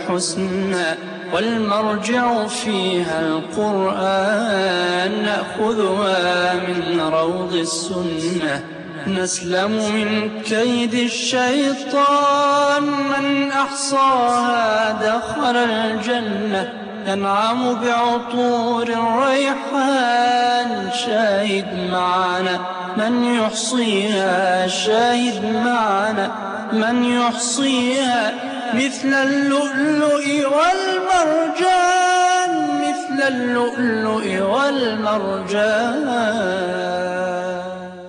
الحسنى والمرجع فيها القرآن نأخذها من روض السنة نسلم من كيد الشيطان من أحصاها دخل الجنة ينعم بعطور الريحان شاهد معنا من يحصيها شاهد معنا من يحصيها مثل اللؤلؤ والمرجان مثل اللؤلؤ والمرجان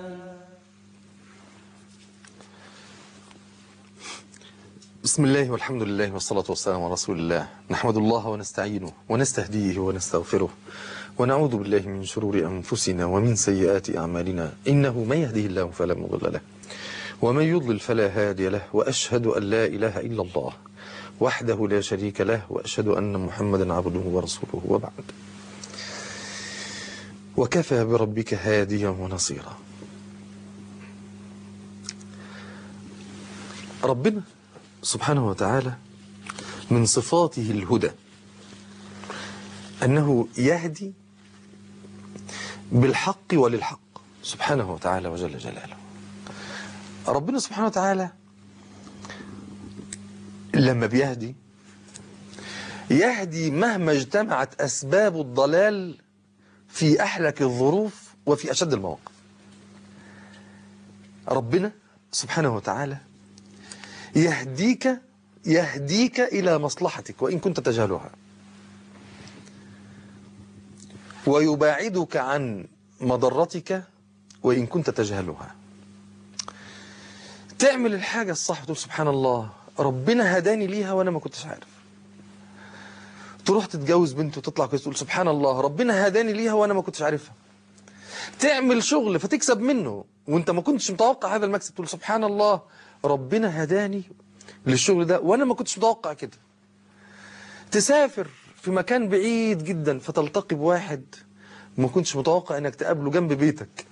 بسم الله والحمد لله والصلاة والسلام على رسول الله نحمد الله ونستعينه ونستهديه ونستغفره ونعوذ بالله من شرور أنفسنا ومن سيئات أعمالنا إنه من يهده الله فلا مضل له ومن يضلل فلا هادي له وأشهد أن لا إله إلا الله وحده لا شريك له وأشهد أن محمدا عبده ورسوله وبعد وكفى بربك هاديا ونصيرا ربنا سبحانه وتعالى من صفاته الهدى أنه يهدي بالحق وللحق سبحانه وتعالى وجل جلاله ربنا سبحانه وتعالى لما بيهدي يهدي مهما اجتمعت أسباب الضلال في أحلك الظروف وفي أشد المواقف ربنا سبحانه وتعالى يهديك يهديك إلى مصلحتك وإن كنت تجهلها ويباعدك عن مضرتك وإن كنت تجهلها تعمل الحاجة الصح تقول سبحان الله ربنا هداني ليها وأنا ما كنتش عارف تروح تتجوز بنت وتطلع كويس تقول سبحان الله ربنا هداني ليها وأنا ما كنتش عارفها تعمل شغل فتكسب منه وانت ما كنتش متوقع هذا المكسب تقول سبحان الله ربنا هداني للشغل ده وانا ما كنتش متوقع كده تسافر في مكان بعيد جدا فتلتقي بواحد ما كنتش متوقع انك تقابله جنب بيتك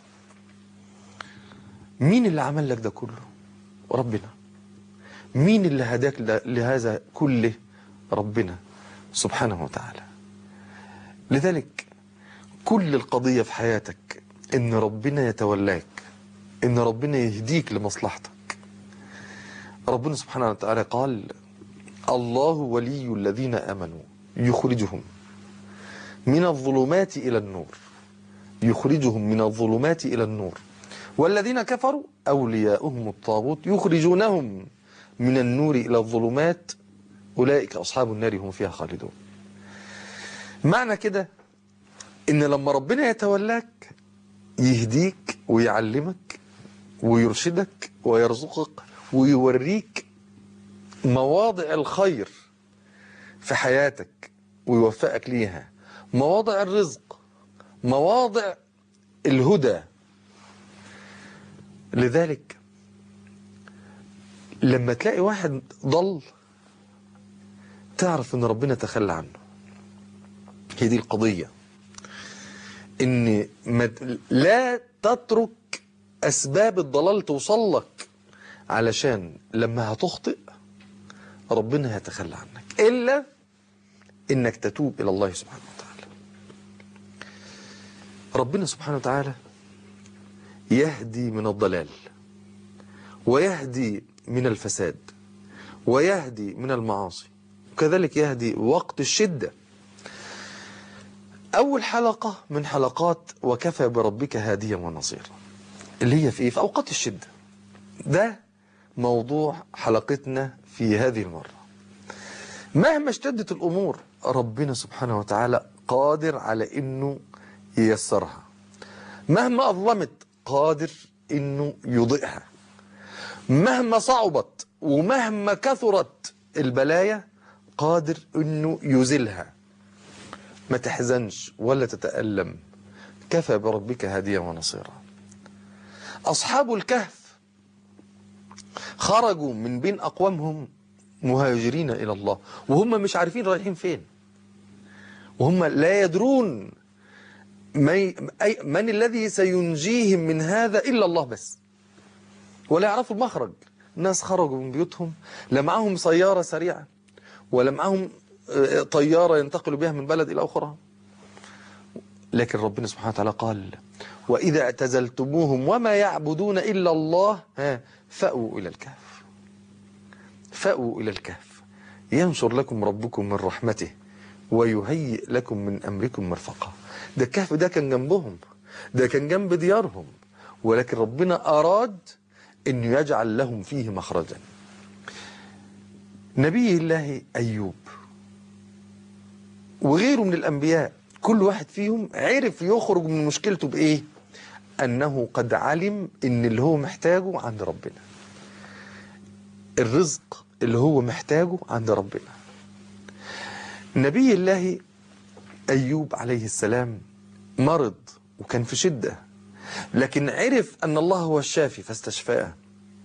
مين اللي عمل لك ده كله ربنا مين اللي هداك لهذا كله ربنا سبحانه وتعالى لذلك كل القضية في حياتك ان ربنا يتولاك ان ربنا يهديك لمصلحتك ربنا سبحانه وتعالى قال الله ولي الذين امنوا يخرجهم من الظلمات الى النور يخرجهم من الظلمات الى النور والذين كفروا اولياؤهم الطاغوت يخرجونهم من النور الى الظلمات اولئك اصحاب النار هم فيها خالدون معنى كده ان لما ربنا يتولاك يهديك ويعلمك ويرشدك ويرزقك ويوريك مواضع الخير في حياتك ويوفقك ليها مواضع الرزق مواضع الهدى لذلك لما تلاقي واحد ضل تعرف ان ربنا تخلى عنه هي دي القضية ان لا تترك اسباب الضلال توصل لك علشان لما هتخطئ ربنا هيتخلى عنك إلا إنك تتوب إلى الله سبحانه وتعالى ربنا سبحانه وتعالى يهدي من الضلال ويهدي من الفساد ويهدي من المعاصي وكذلك يهدي وقت الشدة أول حلقة من حلقات وكفى بربك هاديا ونصيرا اللي هي في إيه؟ في أوقات الشدة ده موضوع حلقتنا في هذه المرة مهما اشتدت الأمور ربنا سبحانه وتعالى قادر على أنه ييسرها مهما أظلمت قادر أنه يضيئها مهما صعبت ومهما كثرت البلايا قادر أنه يزلها ما تحزنش ولا تتألم كفى بربك هاديا ونصيرا أصحاب الكهف خرجوا من بين أقوامهم مهاجرين إلى الله وهم مش عارفين رايحين فين وهم لا يدرون من الذي سينجيهم من هذا إلا الله بس ولا يعرفوا المخرج الناس خرجوا من بيوتهم لا معاهم سيارة سريعة ولا معاهم آه، طيارة ينتقلوا بها من بلد إلى أخرى لكن ربنا سبحانه وتعالى قال وإذا اعتزلتموهم وما يعبدون إلا الله ها فأووا إلى الكهف فأووا إلى الكهف ينشر لكم ربكم من رحمته ويهيئ لكم من أمركم مرفقا ده الكهف ده كان جنبهم ده كان جنب ديارهم ولكن ربنا أراد أن يجعل لهم فيه مخرجا نبي الله أيوب وغيره من الأنبياء كل واحد فيهم عرف يخرج من مشكلته بإيه أنه قد علم أن اللي هو محتاجه عند ربنا الرزق اللي هو محتاجه عند ربنا نبي الله أيوب عليه السلام مرض وكان في شدة لكن عرف أن الله هو الشافي فاستشفاه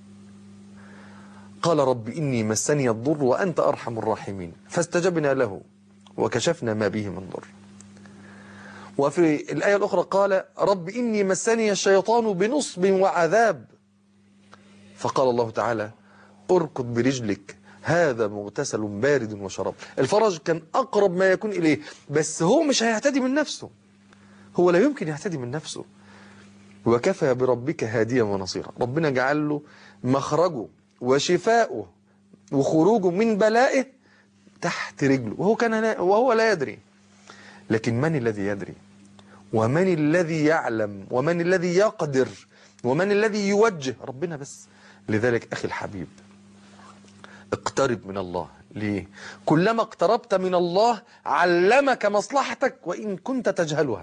قال رب إني مسني الضر وأنت أرحم الراحمين فاستجبنا له وكشفنا ما به من ضر وفي الآية الأخرى قال رب إني مسني الشيطان بنصب وعذاب فقال الله تعالى اركض برجلك هذا مغتسل بارد وشراب الفرج كان أقرب ما يكون إليه بس هو مش هيهتدي من نفسه هو لا يمكن يهتدي من نفسه وكفى بربك هاديا ونصيرا ربنا جعل له مخرجه وشفاؤه وخروجه من بلائه تحت رجله وهو كان لا وهو لا يدري لكن من الذي يدري ومن الذي يعلم ومن الذي يقدر ومن الذي يوجه ربنا بس لذلك أخي الحبيب اقترب من الله ليه كلما اقتربت من الله علمك مصلحتك وإن كنت تجهلها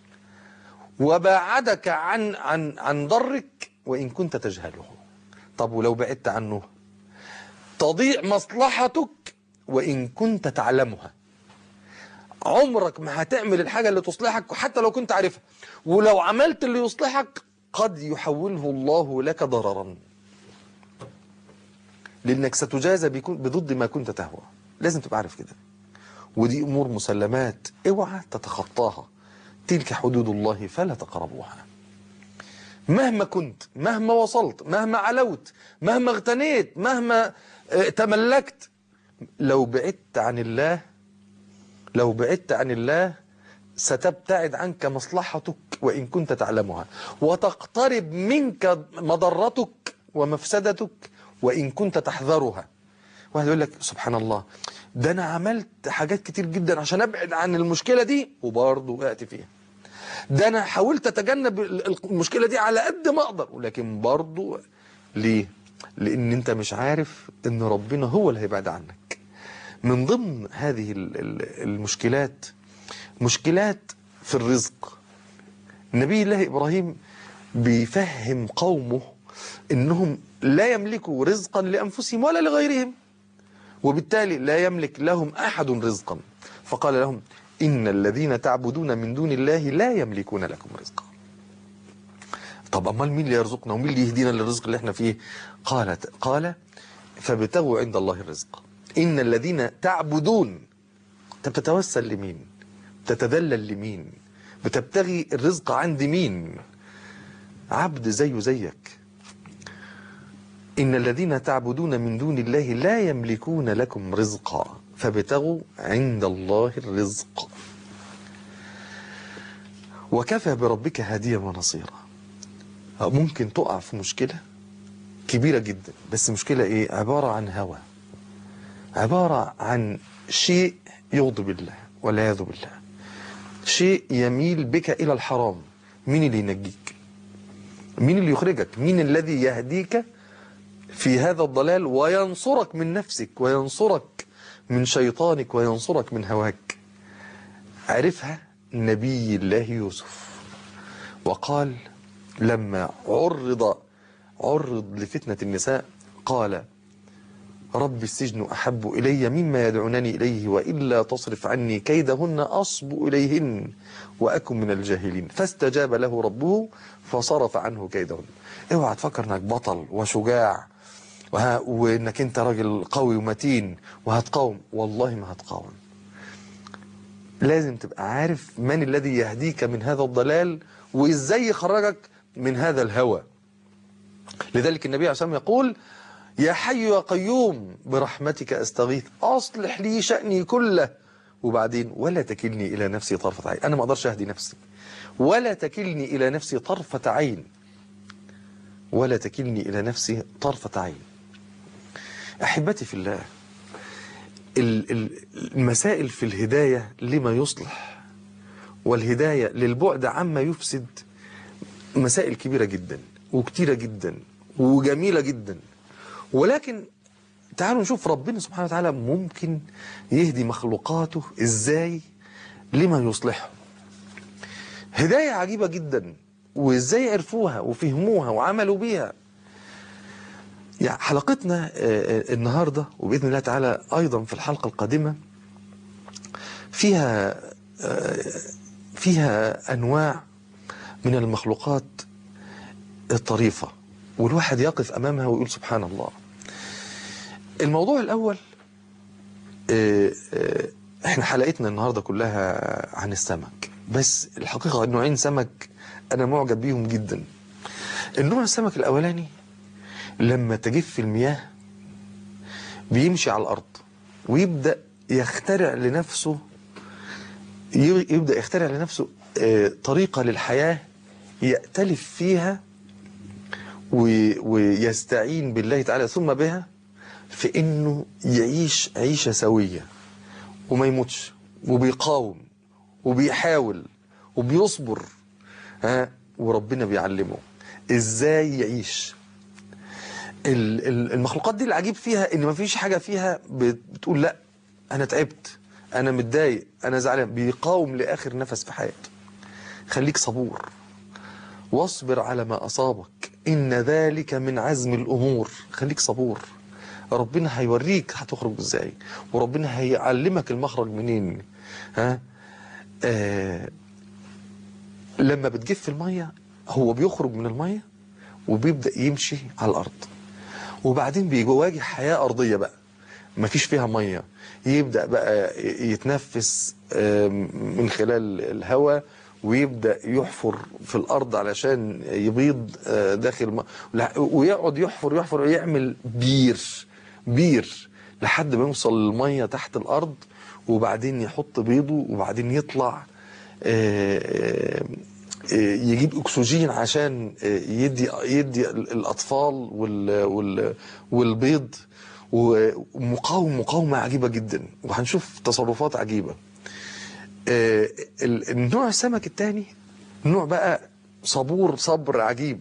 وباعدك عن عن عن ضرك وإن كنت تجهله طب ولو بعدت عنه تضيع مصلحتك وإن كنت تعلمها عمرك ما هتعمل الحاجة اللي تصلحك حتى لو كنت عارفها ولو عملت اللي يصلحك قد يحوله الله لك ضررا لأنك ستجازى بيكون- بضد ما كنت تهوى لازم تبقى عارف كده ودي أمور مسلمات اوعى تتخطاها تلك حدود الله فلا تقربوها مهما كنت مهما وصلت مهما علوت مهما اغتنيت مهما اه، تملكت لو بعدت عن الله لو بعدت عن الله ستبتعد عنك مصلحتك وإن كنت تعلمها وتقترب منك مضرتك ومفسدتك وإن كنت تحذرها واحد يقول لك سبحان الله ده أنا عملت حاجات كتير جدا عشان أبعد عن المشكلة دي وبرضه وقعت فيها ده أنا حاولت أتجنب ال- المشكلة دي على قد ما أقدر ولكن برضه ليه؟ لأن أنت مش عارف أن ربنا هو اللي هيبعد عنك من ضمن هذه ال- ال- المشكلات مشكلات في الرزق نبي الله إبراهيم بيفهم قومه إنهم لا يملكوا رزقا لأنفسهم ولا لغيرهم وبالتالي لا يملك لهم أحد رزقا فقال لهم إن الذين تعبدون من دون الله لا يملكون لكم رزقا طب أمال مين اللي يرزقنا ومين اللي يهدينا للرزق اللي احنا فيه قالت قال فابتغوا عند الله الرزق إن الذين تعبدون انت بتتوسل لمين بتتذلل لمين بتبتغي الرزق عند مين عبد زيه زيك إن الذين تعبدون من دون الله لا يملكون لكم رزقا فابتغوا عند الله الرزق وكفى بربك هاديا ونصيرا ممكن تقع في مشكلة كبيرة جدا بس مشكلة ايه عبارة عن هوى عبارة عن شيء يغضب الله والعياذ بالله شيء يميل بك إلى الحرام مين اللي ينجيك مين اللي يخرجك مين الذي يهديك في هذا الضلال وينصرك من نفسك وينصرك من شيطانك وينصرك من هواك عرفها نبي الله يوسف وقال لما عرض عرض لفتنة النساء قال رب السجن أحب إلي مما يدعونني إليه وإلا تصرف عني كيدهن أصب إليهن وأكن من الجاهلين فاستجاب له ربه فصرف عنه كيدهن اوعى تفكر انك بطل وشجاع وها وانك انت راجل قوي ومتين وهتقاوم والله ما هتقاوم لازم تبقى عارف من الذي يهديك من هذا الضلال وازاي يخرجك من هذا الهوى لذلك النبي عليه الصلاة والسلام يقول يا حي يا قيوم برحمتك أستغيث أصلح لي شأني كله وبعدين ولا تكلني إلى نفسي طرفة عين أنا ما أقدرش أهدي نفسي ولا تكلني إلى نفسي طرفة عين ولا تكلني إلى نفسي طرفة عين أحبتي في الله ال- ال- المسائل في الهداية لما يصلح والهداية للبعد عما يفسد مسائل كبيرة جدا وكتيرة جدا وجميلة جدا ولكن تعالوا نشوف ربنا سبحانه وتعالى ممكن يهدي مخلوقاته ازاي لما يصلحه هداية عجيبة جدا وازاي عرفوها وفهموها وعملوا بيها يعني حلقتنا آه، آه، النهاردة وبإذن الله تعالى أيضا في الحلقة القادمة فيها آه، فيها أنواع من المخلوقات الطريفة والواحد يقف أمامها ويقول سبحان الله الموضوع الأول آه، آه، احنا حلقتنا النهاردة كلها عن السمك بس الحقيقة نوعين سمك أنا معجب بيهم جدا النوع السمك الأولاني لما تجف المياه بيمشي على الأرض ويبدأ يخترع لنفسه ي- يبدأ يخترع لنفسه آه، طريقة للحياة يأتلف فيها و- ويستعين بالله تعالى ثم بها في انه يعيش عيشة سوية وما يموتش وبيقاوم وبيحاول وبيصبر ها وربنا بيعلمه ازاي يعيش ال- ال- المخلوقات دي العجيب فيها ان مفيش حاجة فيها بت- بتقول لا انا تعبت انا متضايق انا زعلان بيقاوم لاخر نفس في حياته خليك صبور واصبر على ما أصابك إن ذلك من عزم الأمور خليك صبور ربنا هيوريك هتخرج ازاي وربنا هيعلمك المخرج منين ها آه لما بتجف المية هو بيخرج من المية وبيبدأ يمشي على الأرض وبعدين بيواجه حياة أرضية بقى مفيش فيها مية يبدأ بقى يتنفس آم، من خلال الهواء ويبدأ يحفر في الأرض علشان يبيض آه، داخل م... لا- ويقعد يحفر يحفر ويعمل بير بير لحد ما يوصل للمية تحت الأرض وبعدين يحط بيضه وبعدين يطلع آه، آه، يجيب اكسجين عشان آه، يدي يدي الاطفال وال وال والبيض ومقاوم مقاومه عجيبه جدا وهنشوف تصرفات عجيبه آه، ال- النوع السمك الثاني نوع بقى صبور صبر عجيب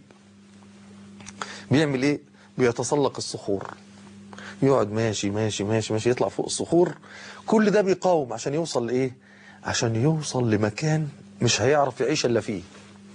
بيعمل ايه بيتسلق الصخور يقعد ماشي ماشي ماشي ماشي يطلع فوق الصخور كل ده بيقاوم عشان يوصل لايه عشان يوصل لمكان مش هيعرف يعيش الا فيه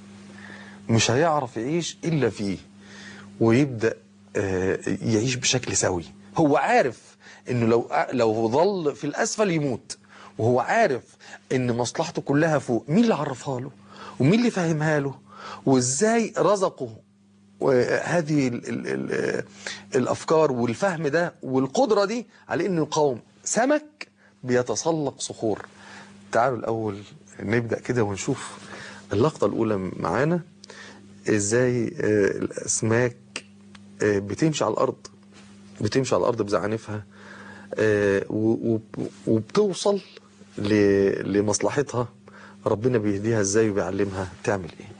مش هيعرف يعيش الا فيه ويبدا آه، يعيش بشكل سوي هو عارف انه لو لو ظل في الاسفل يموت وهو عارف ان مصلحته كلها فوق مين اللي عرفها له ومين اللي فهمها له وازاي رزقه وهذه ال ال ال الافكار والفهم ده والقدره دي على انه يقاوم سمك بيتسلق صخور تعالوا الاول نبدا كده ونشوف اللقطه الاولى معانا ازاي آه، الاسماك آه، بتمشي على الارض بتمشي على الارض بزعانفها آه، و- و- وبتوصل ل- لمصلحتها ربنا بيهديها ازاي وبيعلمها تعمل ايه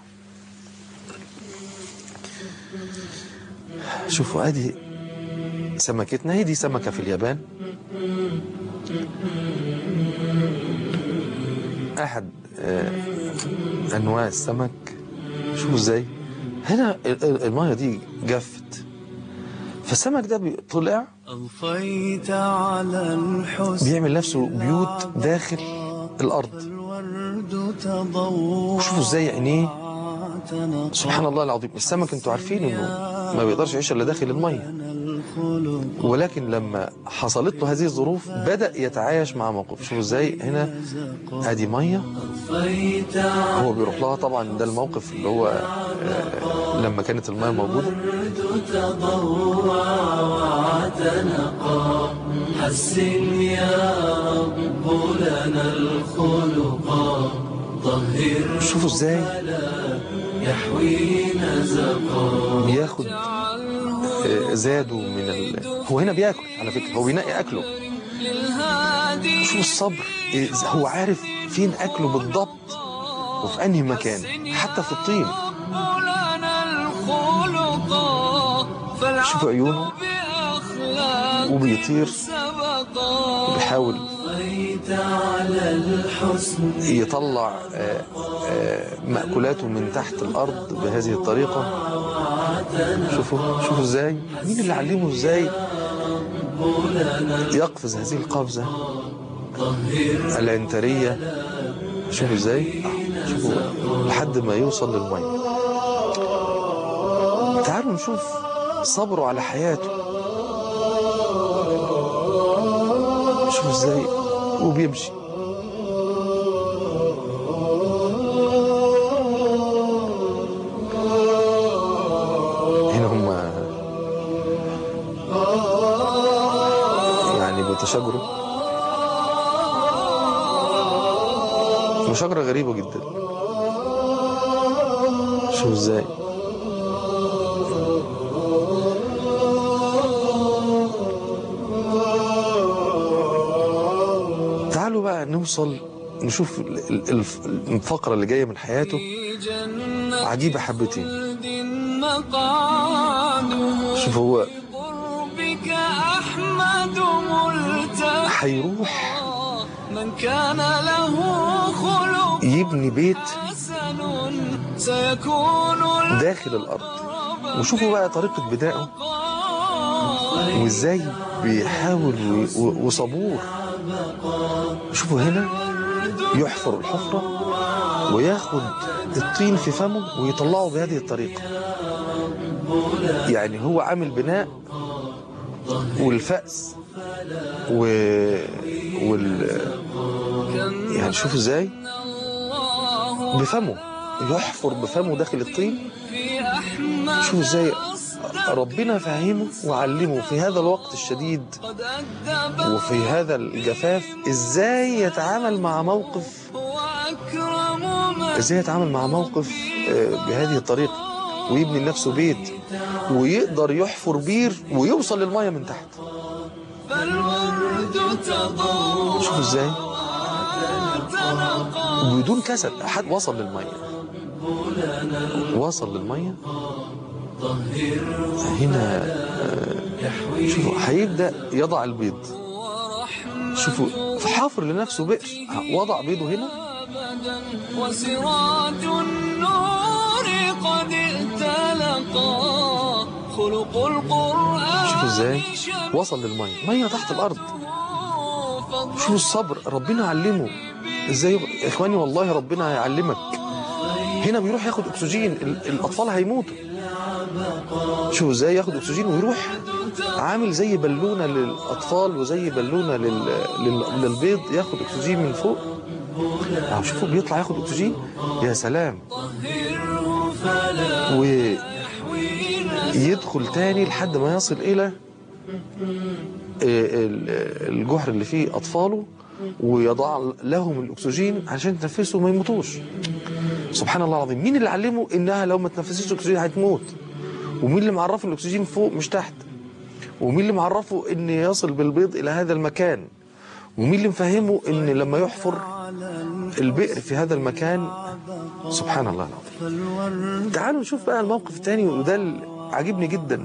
شوفوا ادي سمكتنا هي دي سمكة في اليابان احد آه، انواع السمك شوفوا ازاي هنا ال- ال- المية دي جفت فالسمك ده بي- طلع أضفيت على الحسن بيعمل نفسه بيوت داخل الارض الورد تضوع شوفوا ازاي عينيه سبحان الله العظيم السمك انتوا عارفين انه ما بيقدرش يعيش الا داخل الميه الخلق ولكن لما حصلت له هذه الظروف بدا يتعايش مع موقف شوفوا ازاي هنا ادي ميه أضفيت هو بيروح لها طبعا ده الموقف اللي هو آه، لما كانت الميه موجوده الورد تضوع واعتنقا حسن يا رب لنا الخلقا طهر شوفوا ازاي يحوي نزقا بياخد اجعله آه، زادوا من ال... هو هنا بياكل على فكرة هو بينقي أكله للهادي شوف الصبر إيه، هو عارف فين أكله بالضبط وفي أنهي مكان حتى في الطين لنا الخلقا شوف عيونه بأخلاق وبيطير سبقا بيحاول بقيت على الحسن يطلع آه، آه، مأكولاته من تحت الأرض بهذه الطريقة شوفوا شوفوا ازاي مين اللي علمه ازاي يقفز هذه القفزة العنترية شوفوا ازاي آه، شوفوا لحد ما يوصل للمية تعالوا نشوف صبره على حياته شوفوا ازاي وبيمشي هنا هم يعني بيتشاجروا مشاجرة غريبة جدا شوف ازاي تعالوا بقى نوصل نشوف ال- ال- الف- الفقرة اللي جاية من حياته في جنة عجيبة حبتين خلد مقعده شوف هو قربك أحمد ملتقى هيروح من كان له خلق يبني بيت حسن سيكون داخل الأرض وشوفوا بقى طريقة بنائه وازاي بيحاول و- و- وصبور شوفوا هنا يحفر الحفرة وياخد الطين في فمه ويطلعه بهذه الطريقة يعني هو عامل بناء والفأس و... وال يعني شوفوا ازاي بفمه يحفر بفمه داخل الطين في أحمد شوفوا ازاي ربنا فهمه وعلمه في هذا الوقت الشديد قد أدب وفي هذا الجفاف ازاي يتعامل مع موقف وأكرم من ازاي يتعامل مع موقف آه، بهذه الطريقة ويبني لنفسه بيت ويقدر يحفر بير ويوصل للمية من تحت فالورد تضوى شوفوا ازاي تنقى وبدون كسل حد وصل للمية وصل للمية هنا آه، شوفوا هيبدأ يضع البيض ورحمة شوفوا حافر لنفسه بئر وضع بيضه هنا أبدا وسراج النور قد ائتلقا خلق القرآن شوفوا ازاي وصل للمية مية تحت الأرض شوفوا الصبر ربنا علمه ازاي يغ- اخواني والله ربنا هيعلمك هنا بيروح ياخد اكسجين ال- الاطفال هيموتوا شوفوا ازاي ياخد اكسجين ويروح عامل زي بالونه للاطفال وزي بالونه لل... لل... للبيض ياخد اكسجين من فوق أهو شوفوا بيطلع ياخد اكسجين يا سلام ويدخل تاني لحد ما يصل الى ال- الجحر اللي فيه اطفاله ويضع لهم الاكسجين عشان يتنفسوا ما يموتوش سبحان الله العظيم مين اللي علمه انها لو ما تنفستش اكسجين هتموت ومين اللي معرفه الاكسجين فوق مش تحت ومين اللي معرفه ان يصل بالبيض الى هذا المكان ومين اللي مفهمه ان لما يحفر البئر في هذا المكان سبحان الله العظيم تعالوا نشوف بقى الموقف الثاني وده اللي عاجبني جدا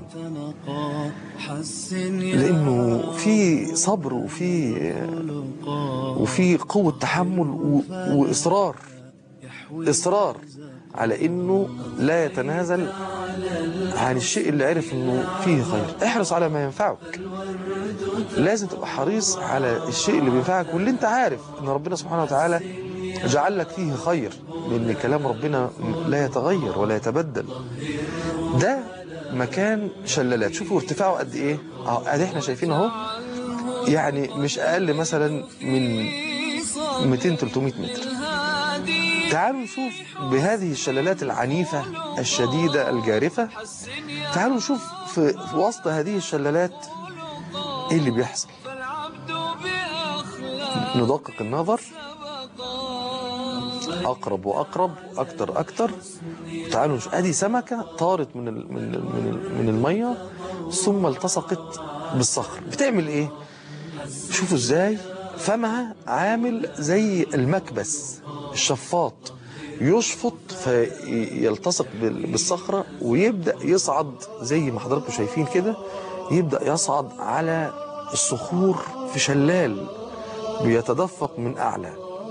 حسن يا لانه في صبر وفي وفي قوه تحمل و... واصرار اصرار على انه لا يتنازل عن الشيء اللي عرف انه فيه خير احرص على ما ينفعك لازم تبقى حريص على الشيء اللي بينفعك واللي انت عارف ان ربنا سبحانه وتعالى جعل لك فيه خير لان كلام ربنا لا يتغير ولا يتبدل ده مكان شلالات شوفوا ارتفاعه قد ايه اه ادي احنا شايفين اهو يعني مش اقل مثلا من 200 300 متر هادي تعالوا نشوف بهذه الشلالات العنيفة الشديدة الجارفة تعالوا نشوف في, في وسط هذه الشلالات ايه اللي بيحصل فالعبد بأخلاق ندقق النظر اقرب واقرب اكتر اكتر تعالوا نشوف ادي سمكه طارت من ال من ال من, ال من الميه ثم التصقت بالصخر بتعمل ايه شوفوا ازاي فمها عامل زي المكبس الشفاط يشفط فيلتصق بال- بالصخرة ويبدأ يصعد زي ما حضراتكم شايفين كده يبدأ يصعد على الصخور في شلال بيتدفق من أعلى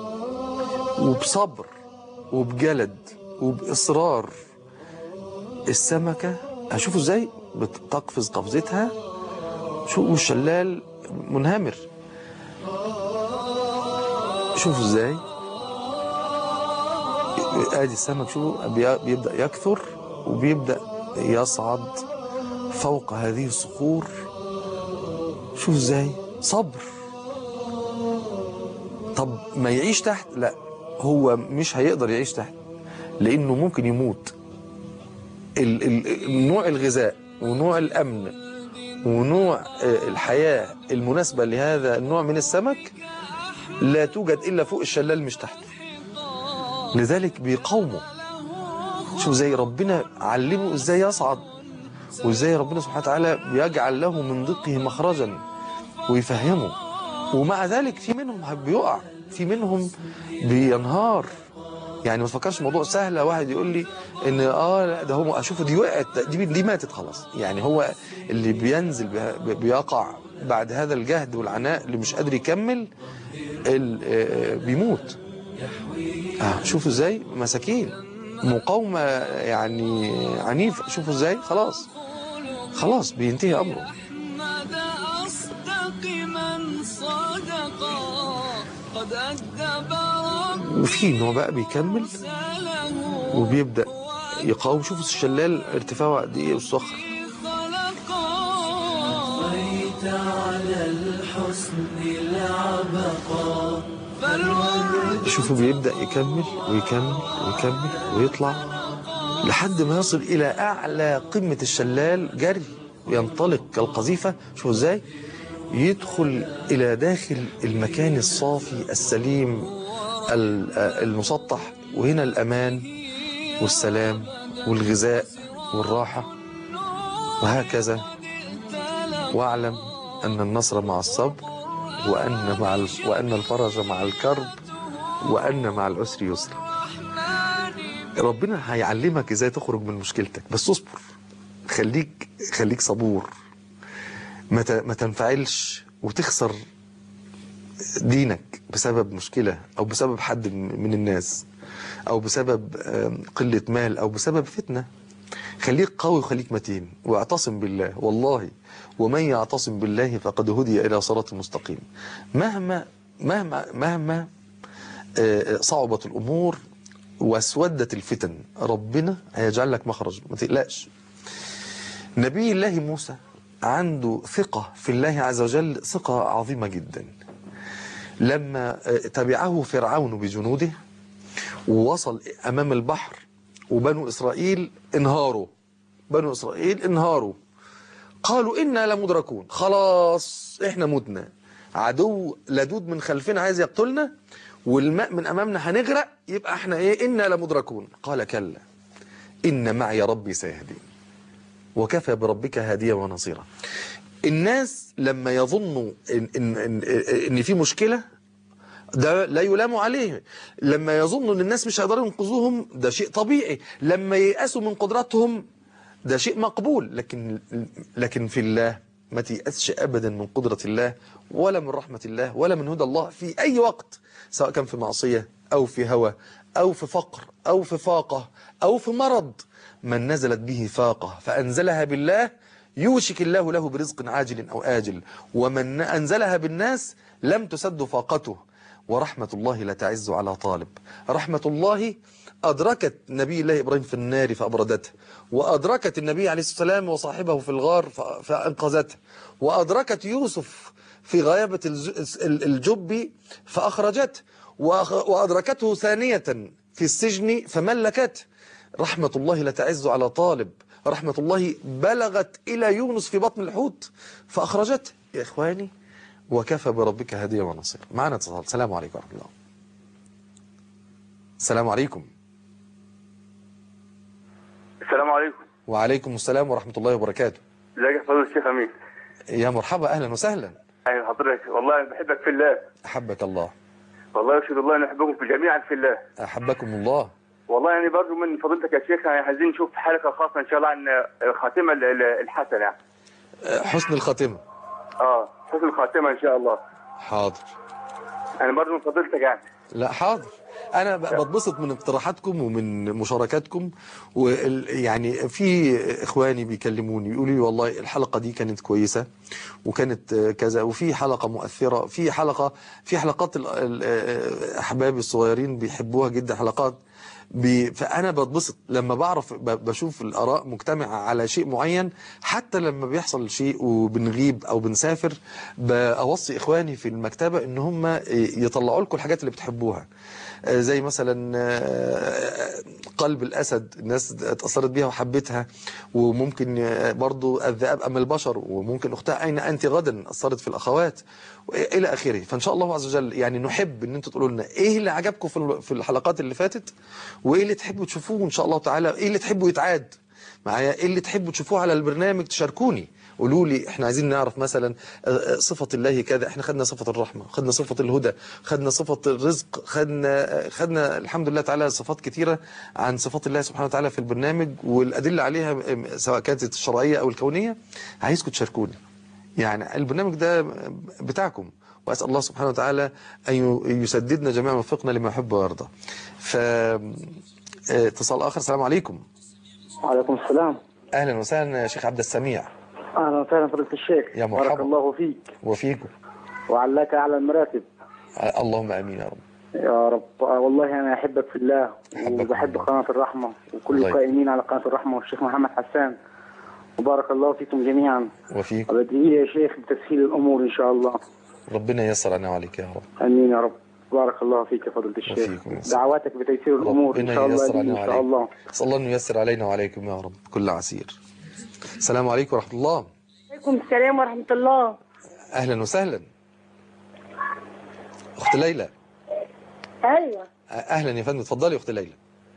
وبصبر وبجلد وبإصرار السمكة هشوفوا ازاي بتقفز قفزتها شو والشلال منهمر شوفوا ازاي ادي السمك شوفوا بي- بيبدا يكثر وبيبدا يصعد فوق هذه الصخور شوف ازاي صبر طب ما يعيش تحت لا هو مش هيقدر يعيش تحت لانه ممكن يموت ال- ال- نوع الغذاء ونوع الامن ونوع آه، الحياه المناسبه لهذا النوع من السمك لا توجد الا فوق الشلال مش تحته لذلك بيقاوموا شوف زي ربنا علمه ازاي يصعد وازاي ربنا سبحانه وتعالى بيجعل له من ضيقه مخرجا ويفهمه ومع ذلك في منهم بيقع في منهم بينهار يعني ما تفكرش الموضوع سهل واحد يقول لي ان اه لا ده هو اشوفه دي وقعت دي دي ماتت خلاص يعني هو اللي بينزل بي- بيقع بعد هذا الجهد والعناء اللي مش قادر يكمل ال- آه، بيموت آه شوفوا ازاي مساكين مقاومة يعني عنيفة شوفوا ازاي خلاص خلاص بينتهي امره ماذا أصدق من صدقا قد أدب وفي نوع بقى بيكمل رسله وبيبدأ يقاوم شوفوا الشلال ارتفاعه قد ايه والصخر خلقا بيت على الحسن العبقى فالورد شوفوا بيبدأ يكمل ويكمل ويكمل ويطلع لحد ما يصل إلى أعلى قمة الشلال جري وينطلق كالقذيفة شوفوا ازاي يدخل إلى داخل المكان الصافي السليم ال- المسطح وهنا الأمان والسلام والغذاء والراحة وهكذا واعلم أن النصر مع الصبر وأن مع ال- وأن الفرج مع الكرب وأن مع العسر يسرا ربنا هيعلمك ازاي تخرج من مشكلتك بس اصبر خليك خليك صبور ما ت- ما تنفعلش وتخسر دينك بسبب مشكلة أو بسبب حد من من الناس أو بسبب آم، قلة مال أو بسبب فتنة خليك قوي وخليك متين واعتصم بالله والله ومن يعتصم بالله فقد هدي إلى صراط مستقيم مهما مهما مهما آه، صعبت الأمور واسودت الفتن ربنا هيجعل لك مخرج ما تقلقش نبي الله موسى عنده ثقة في الله عز وجل ثقة عظيمة جدا لما آه، تبعه فرعون بجنوده ووصل أمام البحر وبنو إسرائيل انهاروا بنو إسرائيل انهاروا قالوا إنا لمدركون خلاص إحنا متنا عدو لدود من خلفنا عايز يقتلنا والماء من أمامنا هنغرق يبقى إحنا إيه إنا لمدركون قال كلا إن معي ربي سيهدين وكفى بربك هاديا ونصيرا الناس لما يظنوا إن, إن, إن, إن في مشكلة ده لا يلام عليه لما يظنوا ان الناس مش هيقدروا ينقذوهم ده شيء طبيعي لما ييأسوا من قدراتهم ده شيء مقبول لكن لكن في الله ما تيأسش ابدا من قدرة الله ولا من رحمة الله ولا من هدى الله في اي وقت سواء كان في معصية او في هوى او في فقر او في فاقة او في مرض من نزلت به فاقة فانزلها بالله يوشك الله له برزق عاجل او آجل ومن انزلها بالناس لم تسد فاقته ورحمة الله لا تعز على طالب رحمة الله أدركت نبي الله إبراهيم في النار فأبردته وأدركت النبي عليه الصلاة والسلام وصاحبه في الغار ف- فأنقذته وأدركت يوسف في غيابة الز- ال- الجب فأخرجته وأخ- وأدركته ثانية في السجن فملكته رحمة الله لا تعز على طالب رحمة الله بلغت إلى يونس في بطن الحوت فأخرجته يا إخواني وكفى بربك هديا ونصيرا معنا اتصال السلام عليكم ورحمة الله السلام عليكم السلام عليكم وعليكم السلام ورحمة الله وبركاته ازيك يا فضيلة الشيخ امين يا مرحبا أهلا وسهلا ايوه حضرتك والله أنا بحبك في الله أحبك الله والله يشهد الله ان احبكم في جميعا في الله أحبكم الله والله يعني برضو من فضيلتك يا شيخ يعني عايزين نشوف حلقه خاصه ان شاء الله عن الخاتمه ال- ال- الحسنه يعني. حسن الخاتمة اه حسن الخاتمه ان شاء الله حاضر انا برضو من فضيلتك يعني لا حاضر انا ب- بتبسط من اقتراحاتكم ومن مشاركاتكم ويعني في اخواني بيكلموني يقولوا لي والله الحلقه دي كانت كويسه وكانت آه، كذا وفي حلقه مؤثره في حلقه في حلقات ال- ال- آه، احبابي الصغيرين بيحبوها جدا حلقات بي فانا بتبسط لما بعرف ب- بشوف الاراء مجتمعه على شيء معين حتى لما بيحصل شيء وبنغيب او بنسافر باوصي اخواني في المكتبه ان هم يطلعوا لكم الحاجات اللي بتحبوها آه، زي مثلا آه، قلب الاسد الناس اتاثرت بيها وحبتها وممكن آه، برضو الذئاب ام البشر وممكن اختها اين انت غدا اثرت في الاخوات الى اخره فان شاء الله عز وجل يعني نحب ان انتوا تقولوا لنا ايه اللي عجبكم في ال- في الحلقات اللي فاتت وايه اللي تحبوا تشوفوه ان شاء الله تعالى ايه اللي تحبوا يتعاد معايا ايه اللي تحبوا تشوفوه على البرنامج تشاركوني قولوا لي احنا عايزين نعرف مثلا آه، آه، صفة الله كذا احنا خدنا صفة الرحمة خدنا صفة الهدى خدنا صفة الرزق خدنا آه، خدنا الحمد لله تعالى صفات كثيرة عن صفات الله سبحانه وتعالى في البرنامج والأدلة عليها آه، سواء كانت الشرعية أو الكونية عايزكم تشاركوني يعني البرنامج ده بتاعكم وأسأل الله سبحانه وتعالى أن ي- يسددنا جميعا وفقنا لما يحب ويرضى ف آه، اتصال آخر السلام عليكم وعليكم السلام أهلا وسهلا يا شيخ عبد السميع اهلا وسهلا فضيلة الشيخ يا مرحبا. بارك الله فيك وفيكم وعلاك اعلى المراتب اللهم امين يا رب يا رب آه، والله انا احبك في الله أحبكم وبحب الله. قناه الرحمه وكل الله القائمين على قناه الرحمه والشيخ محمد حسان وبارك الله فيكم جميعا وفيكم وبدعي لي يا شيخ بتسهيل الامور ان شاء الله ربنا ييسر علينا وعليك يا رب امين يا رب بارك الله فيك يا فضيلة الشيخ وفيكم. دعواتك بتيسير الامور ان ربنا شاء الله ييسر لي علينا ان شاء الله وعليك اسال الله انه ييسر علينا وعليكم يا رب كل عسير السلام عليكم ورحمه الله عليكم السلام ورحمة الله اهلا وسهلا اخت ليلى أيوة اهلا يا فندم اتفضلي يا اخت ليلى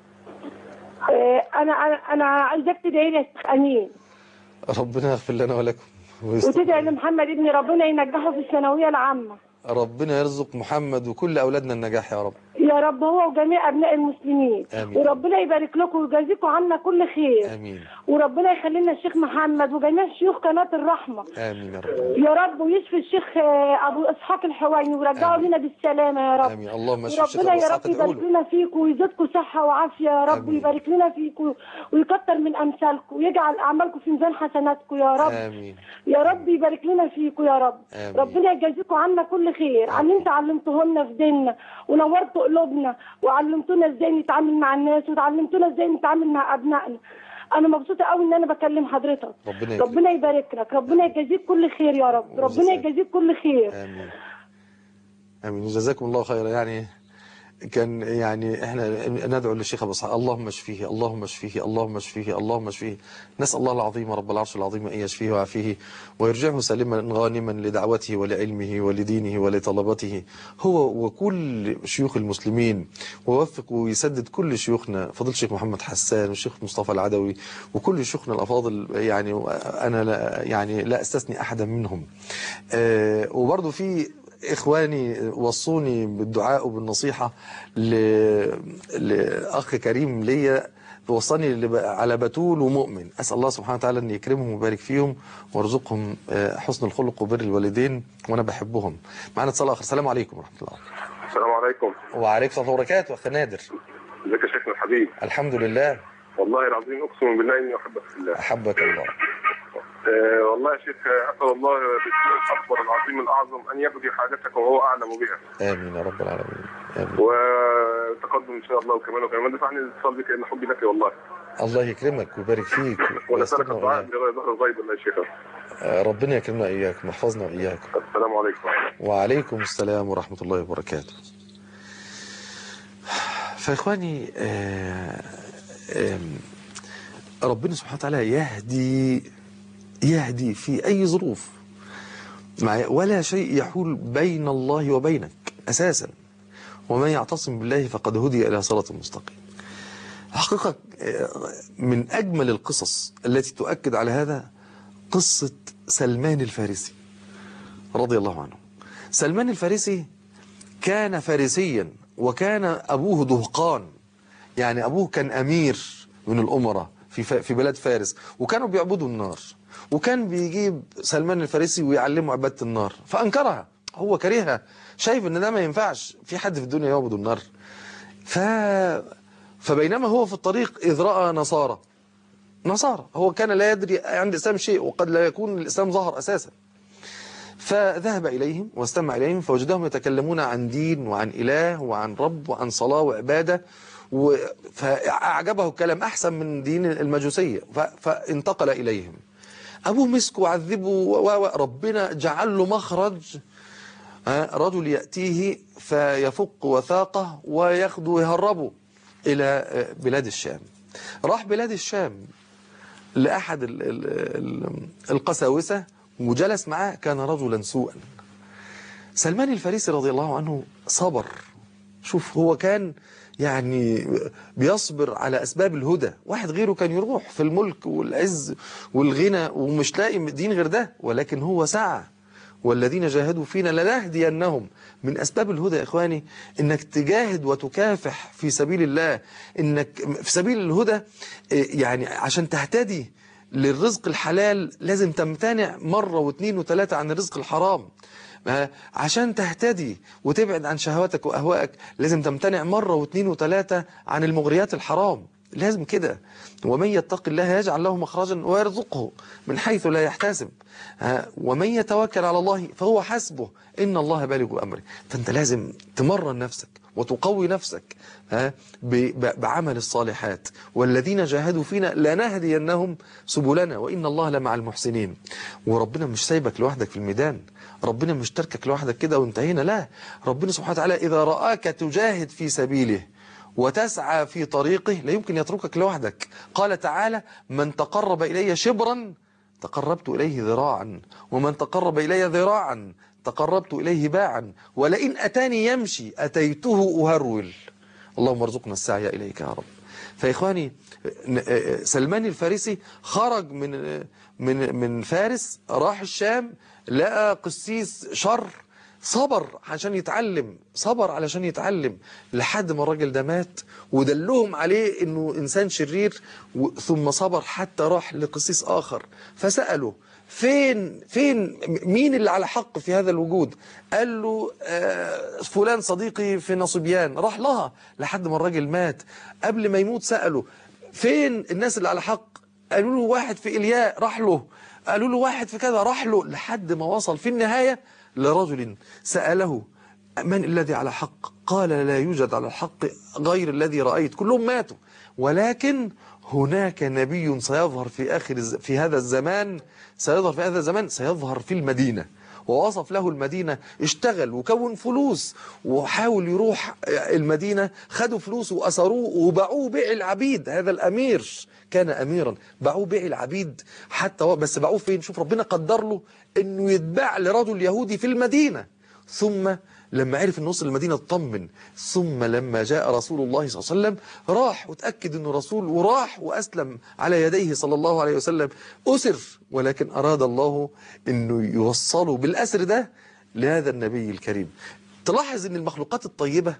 آه، أنا أنا أنا عايزاك تدعي لي يا شيخ أمين ربنا يغفر لنا ولكم ويستر. وتدعي لمحمد ابني ربنا ينجحه في الثانوية العامة ربنا يرزق محمد وكل اولادنا النجاح يا رب يا رب هو وجميع أبناء المسلمين آمين. وربنا يبارك لكم ويجازيكم عنا كل خير امين وربنا يخلي لنا الشيخ محمد وجميع شيوخ قناة الرحمة امين يا رب يا رب ويشفي الشيخ آه، أبو إسحاق الحويني ويرجعه آمين. لنا بالسلامة يا رب امين اللهم اشف الشيخ وربنا ابو يا اسحاق رب يبارك ادعوا لنا فيكم ويزيدكم صحة وعافية يا رب آمين. ويبارك لنا فيكم ويكتر من أمثالكم ويجعل أعمالكم في ميزان حسناتكم يا رب امين يا رب يبارك لنا فيكم يا رب آمين. ربنا يجازيكم عنا كل خير عن انت علمته لنا في ديننا ونورتوا قلوبنا وعلمتونا ازاي نتعامل مع الناس وتعلمتونا ازاي نتعامل مع ابنائنا انا مبسوطه قوي ان انا بكلم حضرتك ربنا يكرمك. ربنا يبارك لك ربنا يجازيك كل خير يا رب ربنا وجزاك. يجازيك كل خير امين امين جزاكم الله خيرا يعني كان يعني احنا ندعو للشيخ ابو اسحاق اللهم اشفيه اللهم اشفيه اللهم اشفيه اللهم اشفيه نسال الله العظيم رب العرش العظيم ان يشفيه ويعافيه ويرجعه سالما غانما لدعوته ولعلمه ولدينه ولطلبته هو وكل شيوخ المسلمين ووفق ويسدد كل شيوخنا فضيله الشيخ محمد حسان والشيخ مصطفى العدوي وكل شيوخنا الافاضل يعني انا لا يعني لا استثني احدا منهم آه، وبرضه في إخواني وصوني بالدعاء وبالنصيحة ل... لأخ كريم ليا وصاني لب- على بتول ومؤمن أسأل الله سبحانه وتعالى أن يكرمهم ويبارك فيهم ويرزقهم آه، حسن الخلق وبر الوالدين وأنا بحبهم معنا اتصال آخر السلام عليكم ورحمة الله السلام عليكم وعليكم السلام وبركاته أخ نادر ازيك يا شيخنا الحبيب الحمد لله والله العظيم اقسم بالله اني احبك في الله أحبك الله آه والله يا شيخ اسال الله باسمه الاكبر العظيم الاعظم ان يقضي حاجتك وهو اعلم بها آمين يا رب العالمين آمين وتقدم ان شاء الله وكمان وكمان دفعني الاتصال بك ان حبي لك والله الله يكرمك ويبارك فيك ونسالك ويسترنا الدعاء وإياك بظهر الغيب الله يا شيخ آه، ربنا يكرمنا وإياك ويحفظنا وإياك السلام عليكم وعليكم السلام ورحمة الله وبركاته فإخواني آه، آم، ربنا سبحانه وتعالى يهدي يهدي في أي ظروف مع ولا شيء يحول بين الله وبينك أساسا ومن يعتصم بالله فقد هدي إلى صراط مستقيم حقيقة آه، من أجمل القصص التي تؤكد على هذا قصة سلمان الفارسي رضي الله عنه سلمان الفارسي كان فارسيا وكان أبوه دهقان يعني أبوه كان أمير من الأمراء في ف- في بلاد فارس وكانوا بيعبدوا النار وكان بيجيب سلمان الفارسي ويعلمه عبادة النار فأنكرها هو كرهها شايف ان ده ما ينفعش في حد في الدنيا يعبد النار ف فبينما هو في الطريق إذ رأى نصارى نصارى هو كان لا يدري عن الإسلام شيء وقد لا يكون الإسلام ظهر أساسا فذهب إليهم واستمع إليهم فوجدهم يتكلمون عن دين وعن إله وعن رب وعن صلاة وعبادة و... فأعجبه الكلام أحسن من دين المجوسية ف... فانتقل إليهم أبوه مسكه وعذبه و... و... ربنا جعل له مخرج ها، رجل يأتيه فيفك وثاقه وياخده ويهربه إلى آه، بلاد الشام راح بلاد الشام لأحد ال- ال- ال- القساوسة وجلس معاه كان رجلا سوءا سلمان الفارسي رضي الله عنه صبر شوف هو كان يعني بيصبر على أسباب الهدى واحد غيره كان يروح في الملك والعز والغنى ومش لاقي دين غير ده ولكن هو سعى والذين جاهدوا فينا لنهدينهم من أسباب الهدى يا إخواني إنك تجاهد وتكافح في سبيل الله إنك في سبيل الهدى إيه، يعني عشان تهتدي للرزق الحلال لازم تمتنع مرة واثنين وثلاثة عن الرزق الحرام ما- عشان تهتدي وتبعد عن شهواتك وأهوائك لازم تمتنع مرة واثنين وثلاثة عن المغريات الحرام لازم كده ومن يتق الله يجعل له مخرجا ويرزقه من حيث لا يحتسب ها، ومن يتوكل على الله فهو حسبه إن الله بالغ أمره فأنت لازم تمرن نفسك وتقوي نفسك ها، ب- ب- بعمل الصالحات والذين جاهدوا فينا لنهدينهم سبلنا وإن الله لمع المحسنين وربنا مش سايبك لوحدك في الميدان ربنا مش تركك لوحدك كده وانتهينا لا ربنا سبحانه وتعالى إذا رآك تجاهد في سبيله وتسعى في طريقه لا يمكن يتركك لوحدك قال تعالى من تقرب إلي شبرا تقربت إليه ذراعا ومن تقرب إلي ذراعا تقربت إليه باعا ولئن أتاني يمشي أتيته أهرول اللهم ارزقنا السعي إليك يا رب فإخواني ن- سلمان الفارسي خرج من من من فارس راح الشام لقى قسيس شر صبر عشان يتعلم صبر علشان يتعلم لحد ما الراجل ده مات ودلهم عليه انه انسان شرير و- ثم صبر حتى راح لقسيس اخر فسأله فين فين مين اللي على حق في هذا الوجود قال له آه فلان صديقي في نصبيان راح لها لحد ما الراجل مات قبل ما يموت سأله فين الناس اللي على حق قالوا له واحد في إلياء راح له قالوا له واحد في كذا راح له لحد ما وصل في النهاية لرجل سأله من الذي على حق قال لا يوجد على الحق غير الذي رأيت كلهم ماتوا ولكن هناك نبي سيظهر في آخر الز- في هذا الزمان سيظهر في هذا الزمان سيظهر في المدينة ووصف له المدينة اشتغل وكون فلوس وحاول يروح المدينة خدوا فلوس وأسروه وباعوه بيع العبيد هذا الأمير كان أميرا باعوه بيع العبيد حتى هو بس باعوه فين شوف ربنا قدر له أنه يتباع لرجل يهودي في المدينة ثم لما عرف انه وصل المدينة اطمن ثم لما جاء رسول الله صلى الله عليه وسلم راح وتأكد انه رسول وراح وأسلم على يديه صلى الله عليه وسلم أسر ولكن أراد الله انه يوصله بالأسر ده لهذا النبي الكريم تلاحظ ان المخلوقات الطيبة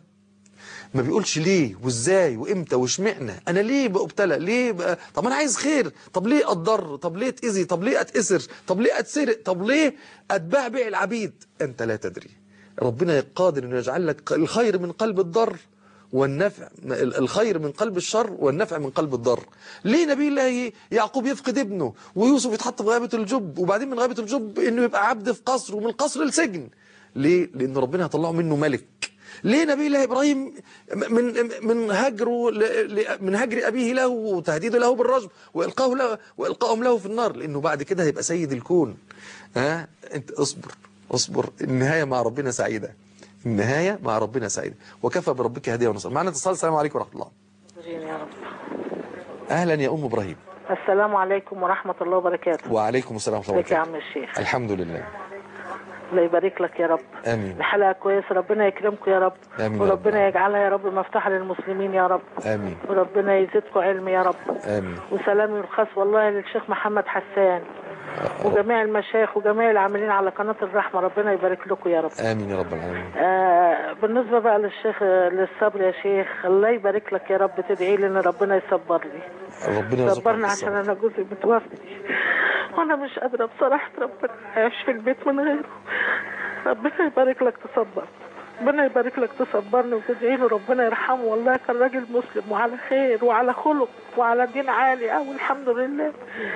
ما بيقولش ليه وازاي وامتى واشمعنى انا ليه بقى ابتلى ليه بقى طب انا عايز خير طب ليه اتضر طب ليه اتاذي طب ليه اتأسر طب ليه اتسرق طب ليه اتباع بيع العبيد انت لا تدري ربنا قادر انه يجعل لك الخير من قلب الضر والنفع الخير من قلب الشر والنفع من قلب الضر ليه نبي الله يعقوب يفقد ابنه ويوسف يتحط في غابة الجب وبعدين من غابة الجب انه يبقى عبد في قصر ومن القصر لسجن ليه لان ربنا هيطلعه منه ملك ليه نبي الله ابراهيم من من هجره ل- ل- من هجر ابيه له وتهديده له بالرجم والقاه له والقائهم له في النار لانه بعد كده هيبقى سيد الكون ها انت اصبر اصبر النهايه مع ربنا سعيده النهايه مع ربنا سعيده وكفى بربك هديه ونصر معنا اتصال السلام عليكم ورحمه الله يا رب. اهلا يا ام ابراهيم السلام عليكم ورحمة الله وبركاته وعليكم السلام ورحمه الله ازيك يا وبركاته عم الشيخ الحمد لله الله يبارك لك يا رب آمين الحلقة كويسة ربنا يكرمكم يا رب آمين يا رب وربنا يجعلها يا رب مفتاحة للمسلمين يا رب آمين وربنا يزيدكم علم يا رب آمين وسلامي الخاص والله للشيخ محمد حسان وجميع المشايخ وجميع العاملين على قناة الرحمة ربنا يبارك لكم يا رب آمين يا رب العالمين آه بالنسبة بقى للشيخ للصبر يا شيخ الله يبارك لك يا رب تدعي لي ان ربنا يصبر لي ربنا يرزقك صبرنا عشان الصبر. انا جوزي متوفي وانا مش قادرة بصراحة ربنا هيعيش في البيت من غيره ربنا يبارك لك تصبر ربنا يبارك لك تصبرني وتدعي له ربنا يرحمه والله كان راجل مسلم وعلى خير وعلى خلق وعلى دين عالي قوي الحمد لله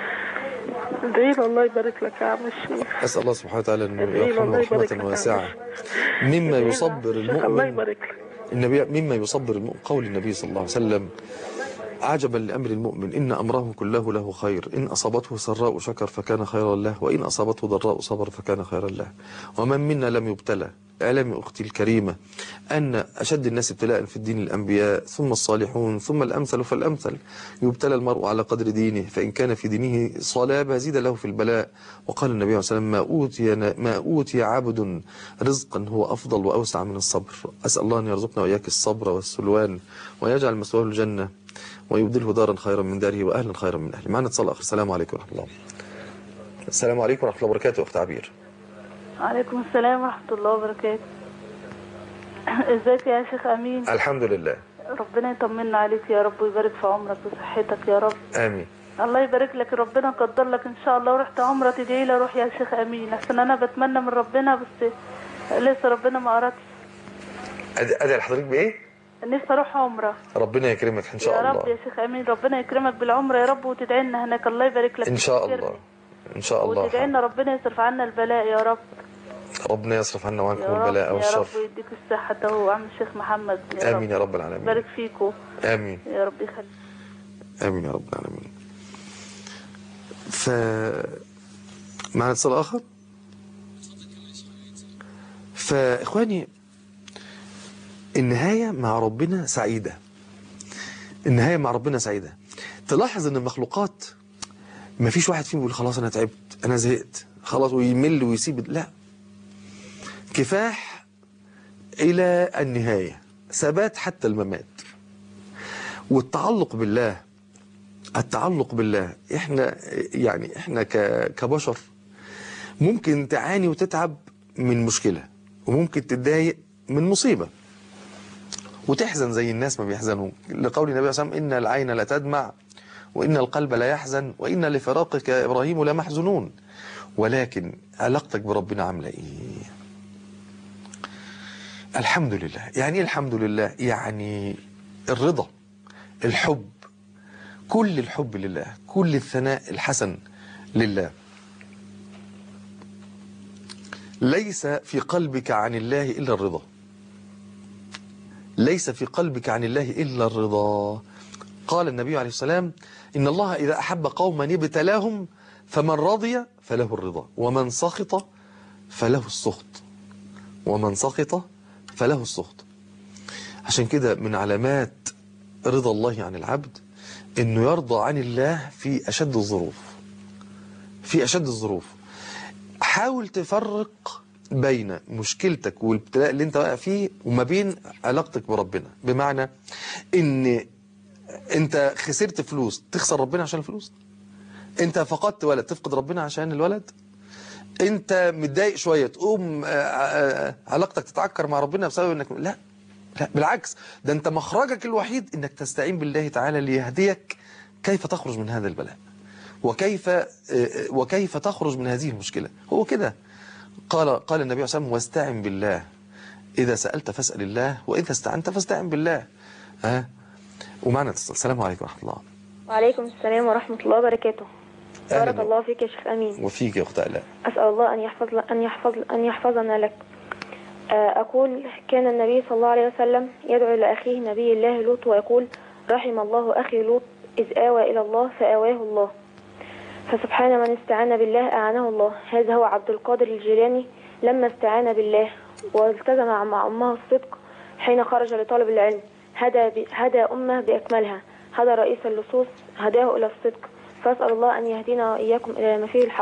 ادعي له الله يبارك لك يا عم الشيخ أسأل الله سبحانه وتعالى أن ادعي له يرحمه الله يبارك لك رحمة يا واسعة عم مما ادعي له يصبر يا شيخ الله المؤمن يبارك لك النبي مما يصبر المؤمن قول النبي صلى الله عليه وسلم عجبا لأمر المؤمن إن أمره كله له خير إن أصابته سراء شكر فكان خيرا له وإن أصابته ضراء صبر فكان خيرا له ومن منا لم يبتلى اعلمي أختي الكريمة أن أشد الناس ابتلاء في الدين الأنبياء ثم الصالحون ثم الأمثل فالأمثل يبتلى المرء على قدر دينه فإن كان في دينه صلابة زيد له في البلاء وقال النبي صلى الله عليه وسلم ما أوتي, ما أوتي عبد رزقا هو أفضل وأوسع من الصبر أسأل الله أن يرزقنا وإياك الصبر والسلوان ويجعل مسواه الجنة ويبدله دارا خيرا من داره وأهلا خيرا من أهله معنا اتصال آخر السلام عليكم ورحمة الله السلام عليكم ورحمة الله وبركاته أخت عبير عليكم السلام ورحمة الله وبركاته ازيك يا شيخ أمين الحمد لله ربنا يطمنا عليك يا رب ويبارك في عمرك وصحتك يا رب آمين الله يبارك لك ربنا قدر لك ان شاء الله ورحت عمرة تدعي لي اروح يا شيخ امين عشان انا بتمنى من ربنا بس لسه ربنا ما اردش أدي أدي لحضرتك بإيه؟ نفسي اروح عمرة ربنا يكرمك إن شاء يا رب الله يا شيخ امين ربنا يكرمك بالعمرة يا رب وتدعي لنا هناك الله يبارك لك إن شاء وتكرمك. الله إن شاء الله وتدعي لنا ربنا يصرف عنا البلاء يا رب ربنا يصرف عنا وعنكم يا رب البلاء يا والشر رب ويديك الصحة اهو عم الشيخ محمد يا آمين رب يا رب العالمين يبارك فيكم آمين يا رب يخليك آمين يا رب العالمين ف معنا اتصال آخر فإخواني النهاية مع ربنا سعيدة النهاية مع ربنا سعيدة تلاحظ ان المخلوقات ما فيش واحد فيهم يقول خلاص انا تعبت انا زهقت خلاص ويمل ويسيب لا كفاح الى النهاية ثبات حتى الممات والتعلق بالله التعلق بالله احنا يعني احنا ك- كبشر ممكن تعاني وتتعب من مشكلة وممكن تتضايق من مصيبة وتحزن زي الناس ما بيحزنوا لقول النبي صلى الله عليه وسلم إن العين لا تدمع وإن القلب لا يحزن وإن لفراقك يا إبراهيم لمحزنون ولكن علاقتك بربنا عاملة إيه الحمد لله يعني إيه الحمد لله يعني الرضا الحب كل الحب لله كل الثناء الحسن لله ليس في قلبك عن الله إلا الرضا ليس في قلبك عن الله إلا الرضا قال النبي عليه السلام إن الله إذا أحب قوما ابتلاهم فمن رضي فله الرضا ومن سخط فله السخط ومن سخط فله السخط عشان كده من علامات رضا الله عن العبد انه يرضى عن الله في اشد الظروف في اشد الظروف حاول تفرق بين مشكلتك والابتلاء اللي انت واقع فيه وما بين علاقتك بربنا بمعنى ان انت خسرت فلوس تخسر ربنا عشان الفلوس انت فقدت ولد تفقد ربنا عشان الولد انت متضايق شويه تقوم آه، آه، علاقتك تتعكر مع ربنا بسبب انك لا لا بالعكس ده انت مخرجك الوحيد انك تستعين بالله تعالى ليهديك كيف تخرج من هذا البلاء وكيف آه، آه، وكيف تخرج من هذه المشكله هو كده قال قال النبي صلى الله عليه وسلم واستعن بالله اذا سالت فاسال الله واذا استعنت فاستعن بالله ها ومعنا اتصال السلام عليكم ورحمه الله وعليكم السلام ورحمة الله وبركاته أهلا بارك الله فيك يا شيخ أمين وفيك يا اخت الاء أسأل الله أن يحفظ أن يحفظ أن يحفظنا لك آه، أقول كان النبي صلى الله عليه وسلم يدعو لأخيه نبي الله لوط ويقول رحم الله أخي لوط إذ آوى إلى الله فآواه الله فسبحان من استعان بالله أعانه الله هذا هو عبد القادر الجيلاني لما استعان بالله والتزم مع أمه الصدق حين خرج لطلب العلم هدى, ب... هدى أمه بأكملها هدى رئيس اللصوص هداه إلى الصدق فأسأل الله أن يهدينا وإياكم إلى ما فيه الحق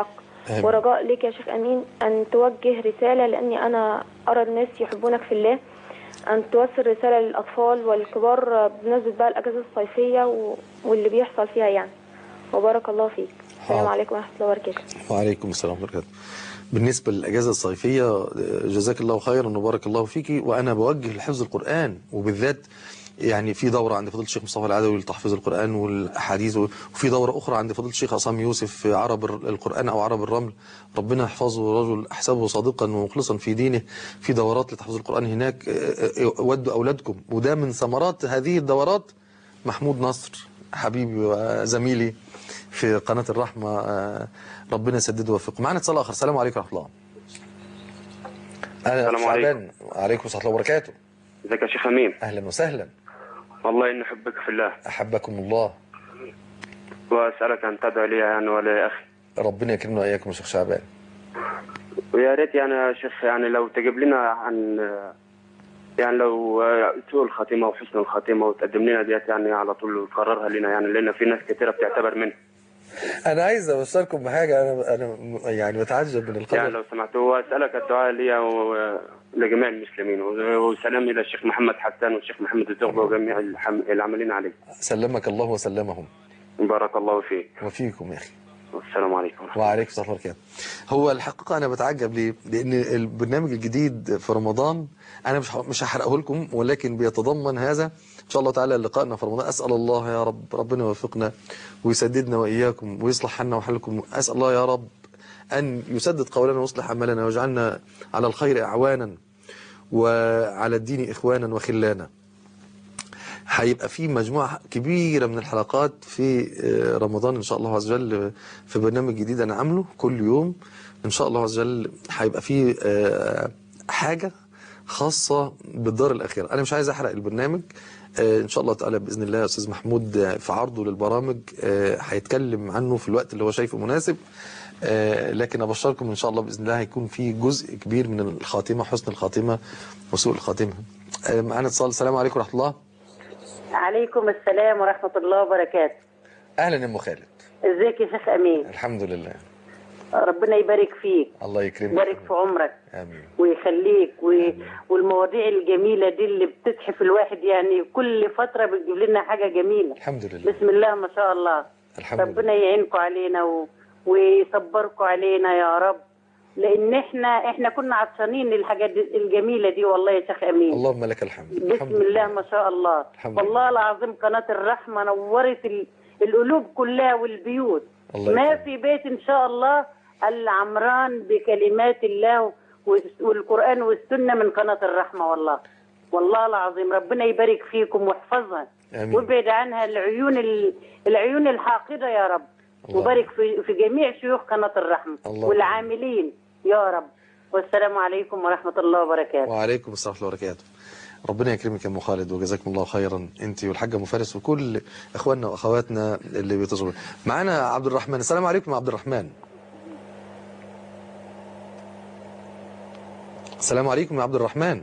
آمين. ورجاء لك يا شيخ أمين أن توجه رسالة لأني أنا أرى الناس يحبونك في الله أن توصل رسالة للأطفال والكبار بمناسبة بقى الأجازة الصيفية و... واللي بيحصل فيها يعني وبارك الله فيك السلام حاضر. عليكم ورحمة الله وبركاته وعليكم السلام ورحمة الله وبركاته بالنسبة للأجازة الصيفية جزاك الله خيرا وبارك الله فيك وأنا بوجه لحفظ القرآن وبالذات يعني في دورة عند فضيلة الشيخ مصطفى العدوي لتحفيظ القرآن والأحاديث وفي دورة أخرى عند فضيلة الشيخ عصام يوسف في عرب القرآن أو عرب الرمل ربنا يحفظه رجل أحسبه صادقا ومخلصا في دينه في دورات لتحفيظ القرآن هناك ودوا أولادكم وده من ثمرات هذه الدورات محمود نصر حبيبي وزميلي في قناة الرحمة آه، ربنا يسدده ويوفقه معنا اتصال آخر السلام عليكم ورحمة الله أهلا السلام عليكم. شعبان وعليكم ورحمة الله وبركاته ازيك يا شيخ امين أهلا وسهلا والله اني احبك في الله أحبكم الله واسالك ان تدعو لي يعني ولا اخي ربنا يكرمنا وإياكم يا شيخ شعبان ويا ريت يعني يا شيخ يعني لو تجيب لنا عن يعني لو سوء الخاتمه وحسن الخاتمه وتقدم لنا ديت يعني على طول وتكررها لنا يعني لان في ناس كثيره بتعتبر منها أنا عايز أبشركم بحاجة أنا أنا م- يعني بتعجب من يعني القدر لو سمحت واسالك الدعاء لي ولجميع المسلمين وسلام الى الشيخ محمد حسان والشيخ محمد الزغبي وجميع الحم- العاملين عليه سلمك الله وسلمهم بارك الله فيك وفيكم يا أخي والسلام عليكم وعليكم السلام ورحمة الله وبركاته. هو الحقيقة أنا بتعجب ليه؟ لأن البرنامج الجديد في رمضان أنا مش مش هحرقه لكم ولكن بيتضمن هذا إن شاء الله تعالى لقائنا في رمضان أسأل الله يا رب ربنا يوفقنا ويسددنا وإياكم ويصلح حالنا وحالكم أسأل الله يا رب أن يسدد قولنا ويصلح عملنا ويجعلنا على الخير أعوانا وعلى الدين إخوانا وخلانا هيبقى في مجموعة كبيرة من الحلقات في آه، رمضان إن شاء الله عز وجل في برنامج جديد أنا عامله كل يوم إن شاء الله عز وجل هيبقى في آه، حاجة خاصة بالدار الأخيرة أنا مش عايز أحرق البرنامج آه، إن شاء الله تعالى بإذن الله يا أستاذ محمود آه، في عرضه للبرامج آه، هيتكلم عنه في الوقت اللي هو شايفه مناسب آه، لكن أبشركم إن شاء الله بإذن الله هيكون في جزء كبير من الخاتمة حسن الخاتمة وسوء الخاتمة آه، معانا اتصال السلام عليكم ورحمة الله عليكم السلام ورحمة الله وبركاته اهلا يا ام خالد ازيك يا شيخ أمين الحمد لله ربنا يبارك فيك الله يكرمك يبارك في عمرك امين ويخليك و... والمواضيع الجميلة دي اللي بتتحف الواحد يعني كل فترة بتجيب لنا حاجة جميلة الحمد لله بسم الله ما شاء الله الحمد لله ربنا يعينكم علينا و... ويصبركم علينا يا رب لان احنا احنا كنا عطشانين للحاجات دي الجميله دي والله يا شيخ امين اللهم لك الحمد بسم الله ما شاء الله الحمد والله العظيم قناه الرحمه نورت ال... القلوب كلها والبيوت الله ما يكرمك. في بيت ان شاء الله العمران بكلمات الله والس- والقران والسنه من قناه الرحمه والله والله العظيم ربنا يبارك فيكم ويحفظها آمين. وابعد عنها العيون ال... العيون الحاقده يا رب الله. وبارك في في جميع شيوخ قناه الرحمه الله. والعاملين يا رب والسلام عليكم ورحمه الله وبركاته وعليكم السلام ورحمه الله وبركاته ربنا يكرمك يا ام خالد وجزاكم الله خيرا انت والحاجه ام فارس وكل اخواننا واخواتنا اللي بيتصلوا معانا عبد الرحمن السلام عليكم يا عبد الرحمن السلام عليكم يا عبد الرحمن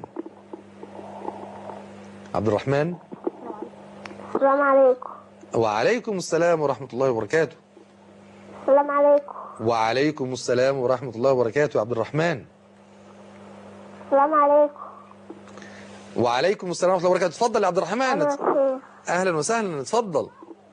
عبد الرحمن السلام عليكم وعليكم السلام ورحمه الله وبركاته السلام عليكم وعليكم السلام ورحمه الله وبركاته يا عبد الرحمن السلام عليكم وعليكم السلام ورحمه الله وبركاته اتفضل يا عبد الرحمن أنا الشيخ اهلا وسهلا اتفضل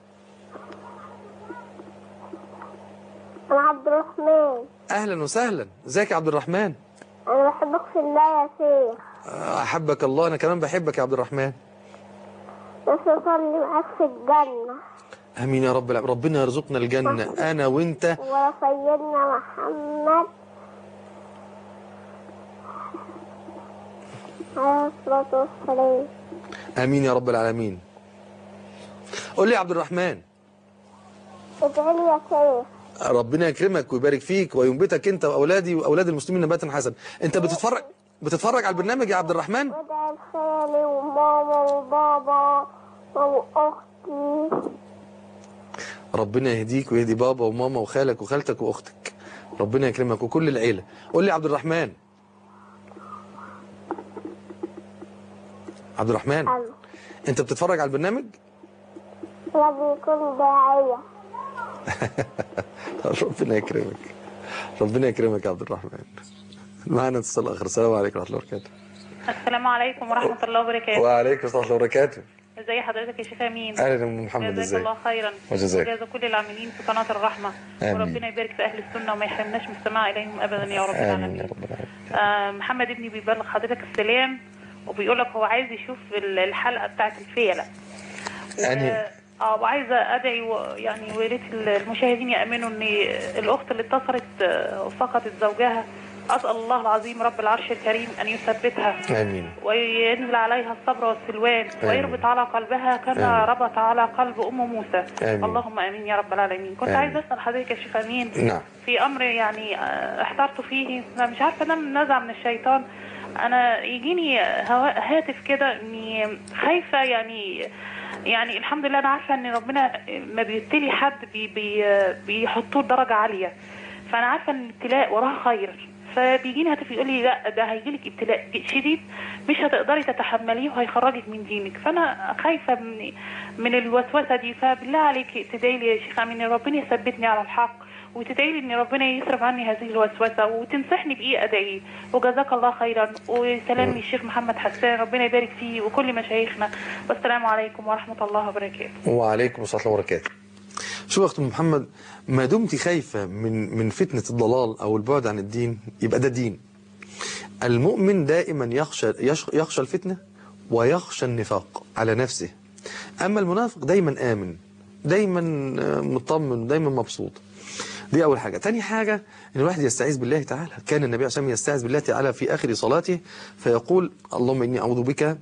أنا عبد الرحمن اهلا وسهلا ازيك يا عبد الرحمن أنا بحبك في الله يا شيخ احبك الله انا كمان بحبك يا عبد الرحمن بس أصلي معاك في الجنة امين يا رب العالمين ربنا يرزقنا الجنه انا وانت وسيدنا محمد عليه الصلاة والسلام امين يا رب العالمين قول لي يا عبد الرحمن ادعي لي يا شيخ ربنا يكرمك ويبارك فيك وينبتك انت واولادي واولاد المسلمين نباتا حسنا انت بتتفرج بتتفرج على البرنامج يا عبد الرحمن وادعي لخالي وماما وبابا وأختي ربنا يهديك ويهدي بابا وماما وخالك وخالتك واختك ربنا يكرمك وكل العيله قول لي يا عبد الرحمن عبد الرحمن أنا انت بتتفرج على البرنامج لازم يكون داعية ربنا يكرمك ربنا يكرمك يا عبد الرحمن معنا اتصال اخر السلام عليكم ورحمه الله وبركاته السلام عليكم ورحمة الله وبركاته وعليكم السلام ورحمه الله وبركاته ازي حضرتك يا شيخ امين اهلا يا ام محمد جزاك ازيك الله خيرا وجزاك. وجزا كل العاملين في قناة الرحمة آمين. وربنا يبارك في اهل السنة وما يحرمناش من السماع اليهم ابدا يا رب امين العالمين يا رب العالمين آه محمد ابني بيبلغ حضرتك السلام وبيقول لك هو عايز يشوف ال- الحلقة بتاعت الفيلة يعني اه وعايزه ادعي و- يعني ويا ريت المشاهدين يامنوا ان الاخت اللي اتصلت آه، وفقدت زوجها اسال الله العظيم رب العرش الكريم ان يثبتها امين وينزل عليها الصبر والسلوان آمين. ويربط على قلبها كما آمين. ربط على قلب ام موسى آمين. اللهم امين يا رب العالمين كنت آمين. عايزه اسال حضرتك يا شيخ امين نعم في امر يعني آه، احترت فيه أنا مش عارفه ده من نزعه من الشيطان انا يجيني هوا- هاتف كده اني خايفه يعني يعني الحمد لله انا عارفه ان ربنا ما بيبتلي حد بي بي بيحطوه درجه عاليه فانا عارفه ان الابتلاء وراه خير فبيجيني هاتف يقول لي لا ده هيجيلك ابتلاء شديد مش هتقدري تتحمليه وهيخرجك من دينك فانا خايفه من من الوسوسه دي فبالله عليك تدعي لي يا شيخ امين ان ربنا يثبتني على الحق وتدعي لي ان ربنا يصرف عني هذه الوسوسه وتنصحني بايه ادعي وجزاك الله خيرا وسلام للشيخ محمد حسان ربنا يبارك فيه وكل مشايخنا والسلام عليكم ورحمه الله وبركاته وعليكم السلام ورحمه الله وبركاته شوف يا اخت أم محمد ما دمت خايفه من من فتنه الضلال او البعد عن الدين يبقى ده دين المؤمن دائما يخشى يش- يخشى الفتنه ويخشى النفاق على نفسه اما المنافق دايما امن دايما آه، مطمن دايما مبسوط دي اول حاجه تاني حاجه ان الواحد يستعيذ بالله تعالى كان النبي عليه الصلاه والسلام يستعيذ بالله تعالى في اخر صلاته فيقول اللهم اني اعوذ بك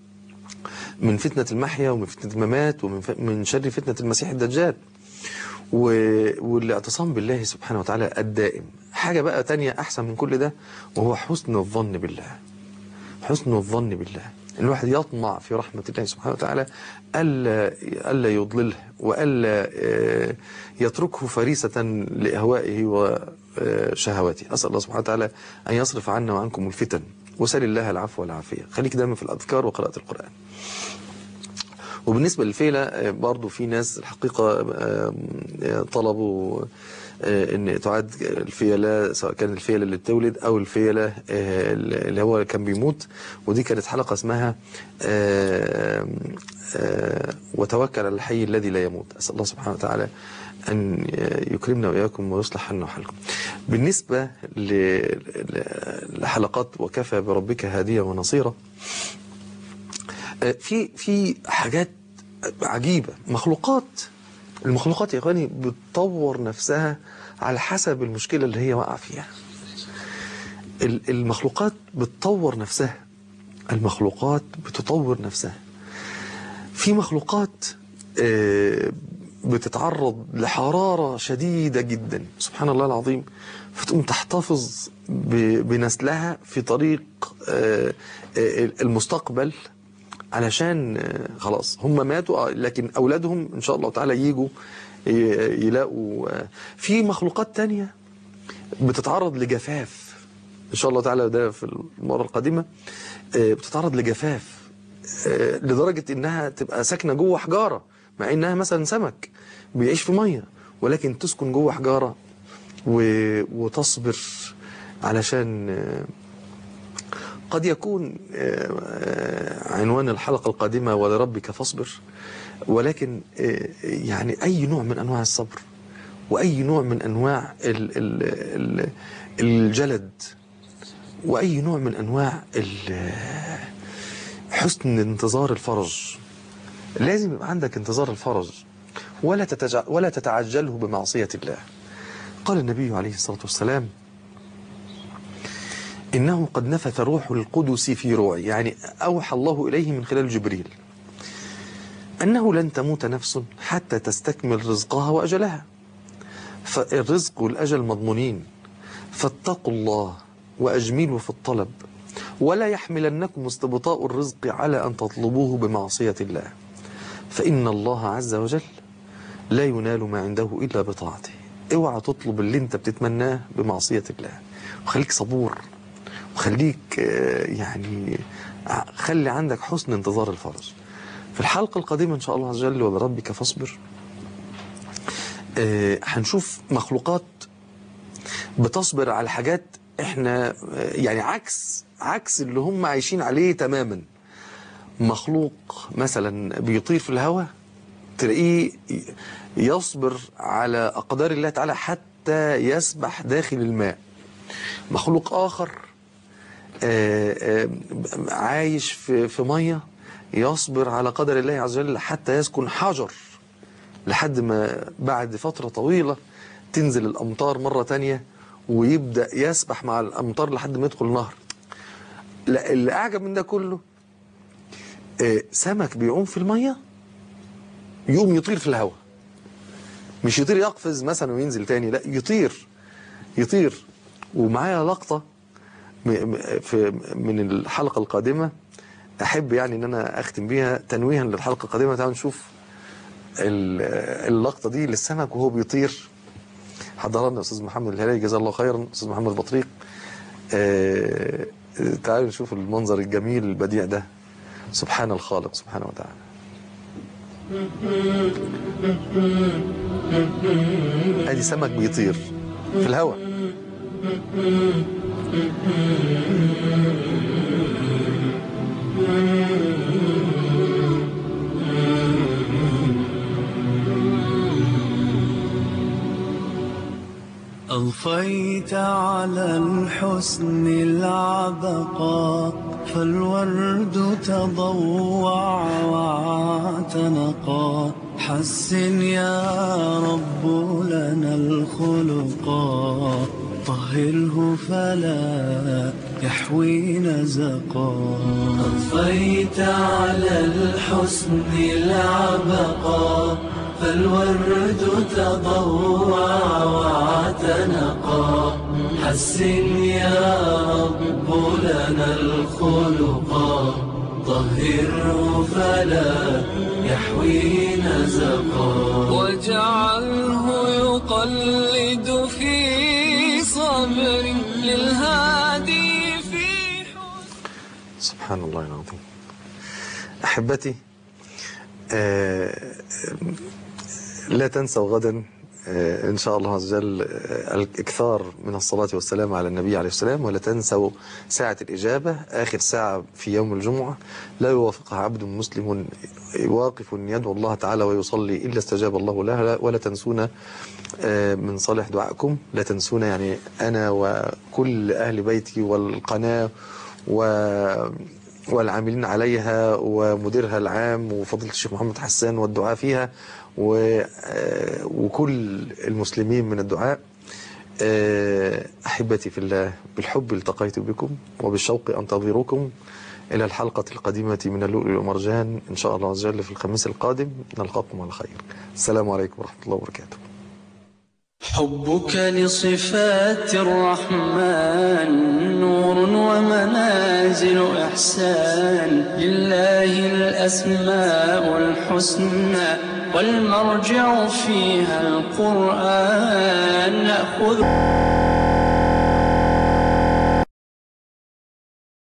من فتنة المحيا ومن فتنة الممات ومن ف... من شر فتنة المسيح الدجال و... والاعتصام بالله سبحانه وتعالى الدائم حاجة بقى تانية أحسن من كل ده وهو حسن الظن بالله حسن الظن بالله الواحد يطمع في رحمة الله سبحانه وتعالى ألا, ألا يضلله وألا آه، يتركه فريسة لأهوائه وشهواته أسأل الله سبحانه وتعالى أن يصرف عنا وعنكم الفتن وسل الله العفو والعافية خليك دايما في الأذكار وقراءة القرآن وبالنسبة للفيلة آه، برضو في ناس الحقيقة آه، آه، طلبوا آه، ان تعاد الفيلة سواء كان الفيلة اللي بتولد او الفيلة آه، اللي هو كان بيموت ودي كانت حلقة اسمها آه، آه، وتوكل على الحي الذي لا يموت اسال الله سبحانه وتعالى ان يكرمنا واياكم ويصلح حالنا وحالكم بالنسبة ل- ل- لحلقات وكفى بربك هاديا ونصيرا آه، في في حاجات عجيبة مخلوقات المخلوقات يا اخواني بتطور نفسها على حسب المشكلة اللي هي واقعة فيها ال- المخلوقات بتطور نفسها المخلوقات بتطور نفسها في مخلوقات آه، بتتعرض لحرارة شديدة جدا سبحان الله العظيم فتقوم تحتفظ ب- بنسلها في طريق آه، آه، المستقبل علشان آه، خلاص هم ماتوا آه، لكن أولادهم إن شاء الله تعالى يجوا ي- يلاقوا آه، في مخلوقات تانية بتتعرض لجفاف إن شاء الله تعالى ده في المرة القادمة آه، بتتعرض لجفاف آه، لدرجة إنها تبقى ساكنة جوه حجارة مع إنها مثلا سمك بيعيش في مية ولكن تسكن جوه حجارة و- وتصبر علشان آه، قد يكون آه، آه، عنوان الحلقة القادمة ولربك فاصبر ولكن آه، يعني أي نوع من أنواع الصبر وأي نوع من أنواع ال- ال- ال- الجلد وأي نوع من أنواع ال- حسن انتظار الفرج لازم يبقى عندك انتظار الفرج ولا تتجع ولا تتعجله بمعصية الله قال النبي عليه الصلاة والسلام إنه قد نفث روح القدس في روعي يعني أوحى الله إليه من خلال جبريل أنه لن تموت نفس حتى تستكمل رزقها وأجلها فالرزق والأجل مضمونين فاتقوا الله وأجملوا في الطلب ولا يحملنكم استبطاء الرزق على أن تطلبوه بمعصية الله فإن الله عز وجل لا ينال ما عنده إلا بطاعته اوعى تطلب اللي انت بتتمناه بمعصية الله وخليك صبور وخليك آه، يعني ع- خلي عندك حسن انتظار الفرج في الحلقة القادمة إن شاء الله عز وجل ولربك فاصبر آه، هنشوف مخلوقات بتصبر على حاجات احنا آه، يعني عكس عكس اللي هم عايشين عليه تماما مخلوق مثلا بيطير في الهواء تلاقيه ي- يصبر على أقدار الله تعالى حتى يسبح داخل الماء مخلوق آخر آه، آه، عايش في في ميه يصبر على قدر الله عز وجل حتى يسكن حجر لحد ما بعد فترة طويلة تنزل الأمطار مرة تانية ويبدأ يسبح مع الأمطار لحد ما يدخل نهر لا اللي أعجب من ده كله آه، سمك بيعوم في المية يقوم يطير في الهواء مش يطير يقفز مثلا وينزل تاني لا يطير يطير ومعايا لقطة م- م- في من الحلقة القادمة أحب يعني إن أنا أختم بيها تنويها للحلقة القادمة تعالوا نشوف ال- اللقطة دي للسمك وهو بيطير حضرها لنا أستاذ محمد الهلالي جزاه الله خيرا أستاذ محمد بطريق آه، تعالوا نشوف المنظر الجميل البديع ده سبحان الخالق سبحانه وتعالى ادي سمك بيطير في الهواء أضفيت على الحسن العبقى فالورد تضوع واعتنقا حسن يا رب لنا الخلقا طهره فلا يحوي نزقا أضفيت على الحسن العبقا فالورد تضوع واعتنقا حسن يا رب لنا الخلقا طهره فلا يحوي نزقا واجعله يقلد في صبر للهادي في سبحان الله العظيم أحبتي آه، لا تنسوا غدا آه، إن شاء الله عز وجل آه، الإكثار من الصلاة والسلام على النبي عليه السلام ولا تنسوا ساعة الإجابة آخر ساعة في يوم الجمعة لا يوافقها عبد مسلم واقف يدعو الله تعالى ويصلي إلا استجاب الله له ولا تنسونا آه، من صالح دعائكم لا تنسونا يعني أنا وكل أهل بيتي والقناة و والعاملين عليها ومديرها العام وفضيلة الشيخ محمد حسان والدعاء فيها و... آه، وكل المسلمين من الدعاء آه، أحبتي في الله بالحب التقيت بكم وبالشوق أنتظركم إلى الحلقة القديمة من اللؤلؤ والمرجان إن شاء الله عز وجل في الخميس القادم نلقاكم على خير السلام عليكم ورحمة الله وبركاته حبك لصفات الرحمن نور ومنازل إحسان لله الأسماء الحسنى والمرجع فيها القرآن نأخذ